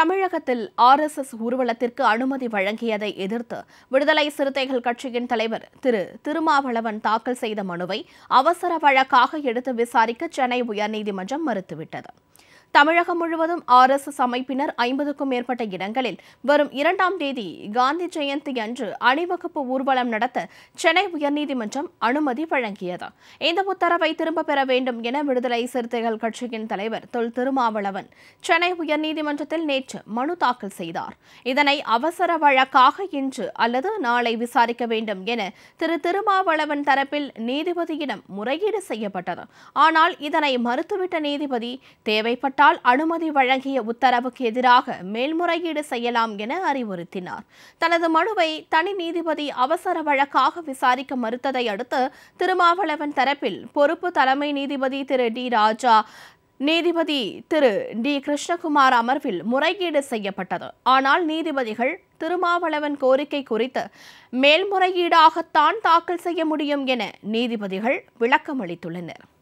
தமிழகத்தில் ஆர்எஸ்எஸ் ஊர்வலத்திற்கு அனுமதி வழங்கியதை எதிர்த்து விடுதலை சிறுத்தைகள் கட்சியின் தலைவர் திரு திருமாவளவன் தாக்கல் செய்த மனுவை அவசர வழக்காக எடுத்து விசாரிக்க சென்னை உயர்நீதிமன்றம் மறுத்துவிட்டது தமிழகம் முழுவதும் ஆர்எஸ்எஸ் அமைப்பினர் ஐம்பதுக்கும் மேற்பட்ட இடங்களில் வரும் இரண்டாம் தேதி காந்தி ஜெயந்தி அன்று அணிவகுப்பு ஊர்வலம் நடத்த சென்னை உயர்நீதிமன்றம் அனுமதி வழங்கியது இந்த உத்தரவை திரும்பப் பெற வேண்டும் என விடுதலை சிறுத்தைகள் கட்சியின் தலைவர் தொல் திருமாவளவன் சென்னை உயர்நீதிமன்றத்தில் நேற்று மனு தாக்கல் செய்தார் இதனை அவசர வழக்காக இன்று அல்லது நாளை விசாரிக்க வேண்டும் என திரு திருமாவளவன் தரப்பில் நீதிபதியிடம் முறையீடு செய்யப்பட்டது ஆனால் இதனை மறுத்துவிட்ட நீதிபதி தேவைப்பட்ட விட்டால் அனுமதி வழங்கிய உத்தரவுக்கு எதிராக மேல்முறையீடு செய்யலாம் என அறிவுறுத்தினார் தனது மனுவை தனி நீதிபதி அவசர வழக்காக விசாரிக்க மறுத்ததை அடுத்து திருமாவளவன் தரப்பில் பொறுப்பு தலைமை நீதிபதி திரு டி ராஜா நீதிபதி திரு டி கிருஷ்ணகுமார் அமர்வில் முறையீடு செய்யப்பட்டது ஆனால் நீதிபதிகள் திருமாவளவன் கோரிக்கை குறித்து மேல்முறையீடாகத்தான் தாக்கல் செய்ய முடியும் என நீதிபதிகள் விளக்கமளித்துள்ளனர்